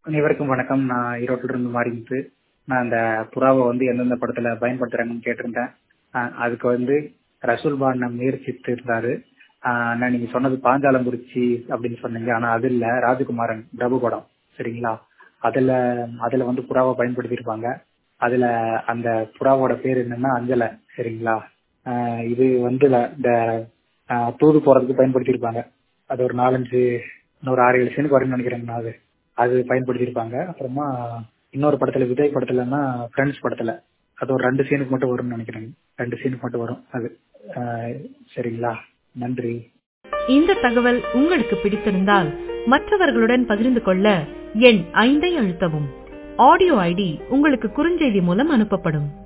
அனைவருக்கும் வணக்கம் நான் ஈரோட்டில் இருந்து மாறிட்டு நான் அந்த புறாவை வந்து எந்தெந்த படத்துல பயன்படுத்துறாங்கன்னு கேட்டிருந்தேன் ஆஹ் அதுக்கு வந்து ரசூல் பான முயற்சித்து இருந்தாரு ஆஹ் நான் நீங்க சொன்னது பாஞ்சாலங்குறிச்சி அப்படின்னு சொன்னீங்க ஆனா அது இல்ல ராஜகுமாரன் பிரபு படம் சரிங்களா அதுல அதுல வந்து புறாவை பயன்படுத்தியிருப்பாங்க அதுல அந்த புறாவோட பேர் என்னன்னா அஞ்சலை சரிங்களா ஆஹ் இது வந்து ல- இந்த ஆஹ் தூது போறதுக்கு பயன்படுத்தியிருப்பாங்க அது ஒரு நாலஞ்சு இன்னொரு ஆறு ஏழு சீனுக்கு வரும்னு நினைக்கிறேங்கண்ணா அது அது பயன்படுத்தியிருப்பாங்க அப்புறமா இன்னொரு படத்துல விஜய் படத்துலன்னா ஃப்ரெண்ட்ஸ் படத்துல அது ஒரு ரெண்டு சீனுக்கு மட்டும் வரும்னு நினைக்கிறேங்க ரெண்டு சீனுக்கு மட்டும் வரும் அது ஆஹ் சரிங்களா நன்றி இந்த தகவல் உங்களுக்கு பிடித்திருந்தால் மற்றவர்களுடன் பகிர்ந்து கொள்ள எண் ஐந்தை அழுத்தவும் ஆடியோ ஐடி உங்களுக்கு குறுஞ்செய்தி மூலம் அனுப்பப்படும்